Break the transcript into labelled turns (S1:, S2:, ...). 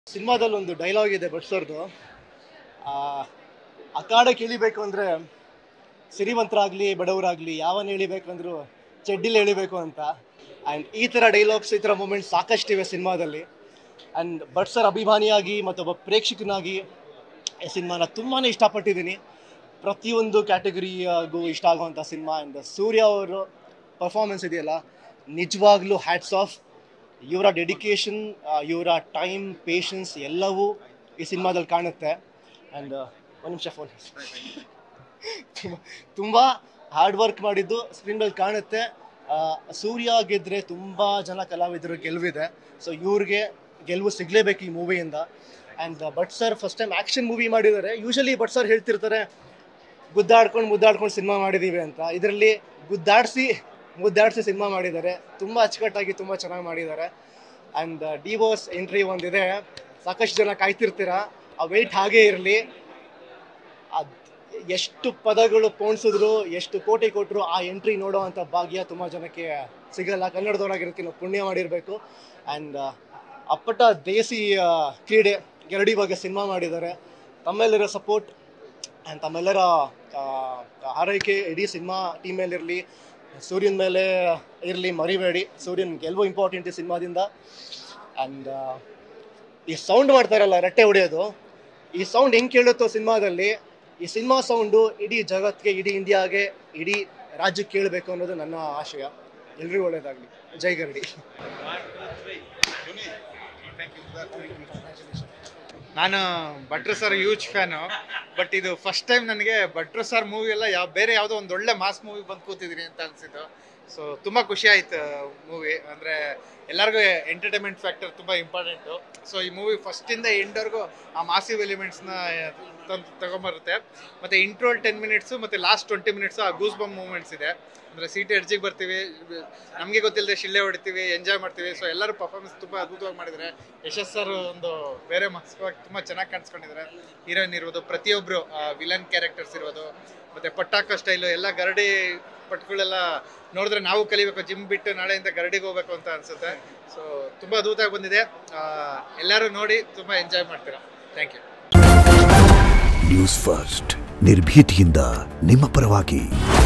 S1: ಸಿನಿಮಾದಲ್ಲಿ ಒಂದು ಡೈಲಾಗ್ ಇದೆ ಬಟ್ಸರ್ದು ಅಖಾಡಕ್ಕೆ ಇಳಿಬೇಕು ಅಂದರೆ ಸಿರಿವಂತರಾಗಲಿ ಬಡವರಾಗಲಿ ಯಾವನ್ನ ಎಳಿಬೇಕಂದ್ರೂ ಚಡ್ಡಿಲಿ ಎಳಿಬೇಕು ಅಂತ ಆ್ಯಂಡ್ ಈ ಥರ ಡೈಲಾಗ್ಸ್ ಈ ಥರ ಮೂಮೆಂಟ್ಸ್ ಸಾಕಷ್ಟಿವೆ ಸಿನಿಮಾದಲ್ಲಿ ಆ್ಯಂಡ್ ಬಟ್ ಸರ್ ಅಭಿಮಾನಿಯಾಗಿ ಮತ್ತೊಬ್ಬ ಪ್ರೇಕ್ಷಕನಾಗಿ ಈ ಸಿನಿಮಾನ ತುಂಬಾ ಇಷ್ಟಪಟ್ಟಿದ್ದೀನಿ ಪ್ರತಿಯೊಂದು ಕ್ಯಾಟಗರಿಯಾಗೂ ಇಷ್ಟ ಆಗುವಂಥ ಸಿನಿಮಾ ಆ್ಯಂಡ್ ಸೂರ್ಯ ಅವರು ಪರ್ಫಾರ್ಮೆನ್ಸ್ ಇದೆಯಲ್ಲ ನಿಜವಾಗ್ಲೂ ಹ್ಯಾಟ್ಸ್ ಆಫ್ ಇವರ ಡೆಡಿಕೇಶನ್ ಇವರ ಟೈಮ್ ಪೇಷನ್ಸ್ ಎಲ್ಲವೂ ಈ ಸಿನಿಮಾದಲ್ಲಿ ಕಾಣುತ್ತೆ ಆ್ಯಂಡ್ ಒಂದು ನಿಮಿಷ ಫೋನ್ ತುಂಬ ತುಂಬ ಹಾರ್ಡ್ ವರ್ಕ್ ಮಾಡಿದ್ದು ಸ್ಕ್ರೀನಲ್ಲಿ ಕಾಣುತ್ತೆ ಆ, ಸೂರ್ಯ ಗೆದ್ರೆ ತುಂಬ ಜನ ಕಲಾವಿದರು ಗೆಲುವಿದೆ ಸೊ ಇವ್ರಿಗೆ ಗೆಲುವು ಸಿಗಲೇಬೇಕು ಈ ಮೂವಿಯಿಂದ and but sir first time action movie ಮಾಡಿದ್ದಾರೆ ಯೂಶಲಿ ಬಟ್ ಸರ್ ಹೇಳ್ತಿರ್ತಾರೆ ಗುದ್ದಾಡ್ಕೊಂಡು ಮುದ್ದಾಡ್ಕೊಂಡು ಸಿನಿಮಾ ಮಾಡಿದ್ದೀವಿ ಅಂತ ಇದರಲ್ಲಿ ಗುದ್ದಾಡಿಸಿ ಮುದ್ದಾಡಿಸಿ ಸಿನಿಮಾ ಮಾಡಿದ್ದಾರೆ ತುಂಬ ಅಚ್ಚುಕಟ್ಟಾಗಿ ತುಂಬ ಚೆನ್ನಾಗಿ ಮಾಡಿದ್ದಾರೆ ಆ್ಯಂಡ್ ಡಿವೋರ್ಸ್ ಎಂಟ್ರಿ ಒಂದಿದೆ ಸಾಕಷ್ಟು ಜನ ಕಾಯ್ತಿರ್ತೀರ ಆ ವೆಯ್ಟ್ ಹಾಗೇ ಇರಲಿ ಅದ್ ಎಷ್ಟು ಪದಗಳು ಪೋಣಿಸಿದ್ರು ಎಷ್ಟು ಕೋಟಿ ಕೊಟ್ಟರು ಆ ಎಂಟ್ರಿ ನೋಡೋ ಅಂಥ ಭಾಗ್ಯ ತುಂಬ ಜನಕ್ಕೆ ಸಿಗಲ್ಲ ಕನ್ನಡದವರಾಗಿರೋದಕ್ಕೆ ನಾವು ಪುಣ್ಯ ಮಾಡಿರಬೇಕು ಆ್ಯಂಡ್ ಅಪ್ಪಟ ದೇಸಿ ಆ, ಕ್ರೀಡೆ ಗರಡಿ ಬಗ್ಗೆ ಸಿನಿಮಾ ಮಾಡಿದ್ದಾರೆ ತಮ್ಮೆಲ್ಲರ ಸಪೋರ್ಟ್ ಆ್ಯಂಡ್ ತಮ್ಮೆಲ್ಲರ ಆ, ಹಾರೈಕೆ ಇಡೀ ಸಿನಿಮಾ ಟೀಮ್ ಮೇಲೆ ಇರಲಿ ಸೂರ್ಯನ ಮೇಲೆ ಇರಲಿ ಮರಿಬೇಡಿ ಸೂರ್ಯನ್ ಗೆಲುವು ಇಂಪಾರ್ಟೆಂಟ್ ಈ ಸಿನಿಮಾದಿಂದ ಆ್ಯಂಡ್ ಈ ಸೌಂಡ್ ಮಾಡ್ತಾರಲ್ಲ ರಟ್ಟೆ ಹೊಡೆಯೋದು ಈ ಸೌಂಡ್ ಹೆಂಗೆ ಕೇಳುತ್ತೋ ಸಿನಿಮಾದಲ್ಲಿ ಈ ಸಿನಿಮಾ ಸೌಂಡು ಇಡೀ ಜಗತ್ತಿಗೆ ಇಡೀ ಇಂಡಿಯಾಗೆ ಇಡೀ ರಾಜ್ಯಕ್ಕೆ ಕೇಳಬೇಕು ಅನ್ನೋದು ನನ್ನ ಆಶಯ ಎಲ್ರಿಗೂ ಒಳ್ಳೇದಾಗಲಿ ಜೈ ಗರಡಿ
S2: ನಾನು ಭಟ್ರು ಸರ್ ಹ್ಯೂಜ್ ಫ್ಯಾನು ಬಟ್ ಇದು ಫಸ್ಟ್ ಟೈಮ್ ನನಗೆ ಭಟ್ರು ಸರ್ ಮೂವಿ ಎಲ್ಲ ಯಾವ ಬೇರೆ ಯಾವುದೋ ಒಂದು ಒಳ್ಳೆ ಮಾಸ್ ಮೂವಿ ಬಂದು ಕೂತಿದ್ದೀನಿ ಅಂತ ಅನಿಸಿದ್ದು ಸೊ ತುಂಬ ಖುಷಿ ಆಯ್ತು ಮೂವಿ ಅಂದರೆ ಎಲ್ಲರಿಗೂ ಎಂಟರ್ಟೈನ್ಮೆಂಟ್ ಫ್ಯಾಕ್ಟರ್ ತುಂಬ ಇಂಪಾರ್ಟೆಂಟು ಸೊ ಈ ಮೂವಿ ಫಸ್ಟಿಂದ ಎಂಡ್ವರೆಗೂ ಆ ಮಾಸಿವ್ ಎಲಿಮೆಂಟ್ಸ್ನ ತಂದು ತಗೊಂಬರುತ್ತೆ ಮತ್ತು ಇಂಟ್ರೋಲ್ ಟೆನ್ ಮಿನಿಟ್ಸು ಮತ್ತು ಲಾಸ್ಟ್ ಟ್ವೆಂಟಿ ಮಿನಿಟ್ಸು ಆ ಗೂಸ್ ಬಮ್ ಮೂಮೆಂಟ್ಸ್ ಇದೆ ಅಂದರೆ ಸೀಟ್ ಎಡ್ಜಿಗೆ ಬರ್ತೀವಿ ನಮಗೆ ಗೊತ್ತಿಲ್ಲದೆ ಶಿಳ್ಳೆ ಹೊಡಿತೀವಿ ಎಂಜಾಯ್ ಮಾಡ್ತೀವಿ ಸೊ ಎಲ್ಲರೂ ಪರ್ಫಾರ್ಮೆನ್ಸ್ ತುಂಬ ಅದ್ಭುತವಾಗಿ ಮಾಡಿದ್ದಾರೆ ಯಶಸ್ ಸರ್ ಒಂದು ಬೇರೆ ಮನಸ್ಸವಾಗಿ ತುಂಬ ಚೆನ್ನಾಗಿ ಕಾಣಿಸ್ಕೊಂಡಿದ್ದಾರೆ ಹೀರೋಯಿನ್ ಇರ್ಬೋದು ಪ್ರತಿಯೊಬ್ಬರು ವಿಲನ್ ಕ್ಯಾರೆಕ್ಟರ್ಸ್ ಇರ್ಬೋದು ಮತ್ತು ಪಟ್ಟಾಕ ಸ್ಟೈಲು ಎಲ್ಲ ಗರಡಿ ಪಟ್ಗಳೆಲ್ಲ ನೋಡಿದ್ರೆ ನಾವು ಕಲಿಬೇಕು ಜಿಮ್ ಬಿಟ್ಟು ನಾಳೆಯಿಂದ ಗರಡಿಗೆ ಹೋಗ್ಬೇಕು ಅಂತ ಅನ್ಸುತ್ತೆ ಸೊ ತುಂಬ ಅದ್ಭುತವಾಗಿ ಬಂದಿದೆ ಆ, ಎಲ್ಲರೂ ನೋಡಿ ತುಂಬ ಎಂಜಾಯ್ ಮಾಡ್ತೀರಾ ಥ್ಯಾಂಕ್ ಯು
S3: ನ್ಯೂಸ್ ಫಸ್ಟ್ ನಿರ್ಭೀತಿಯಿಂದ ನಿಮ್ಮ ಪರವಾಗಿ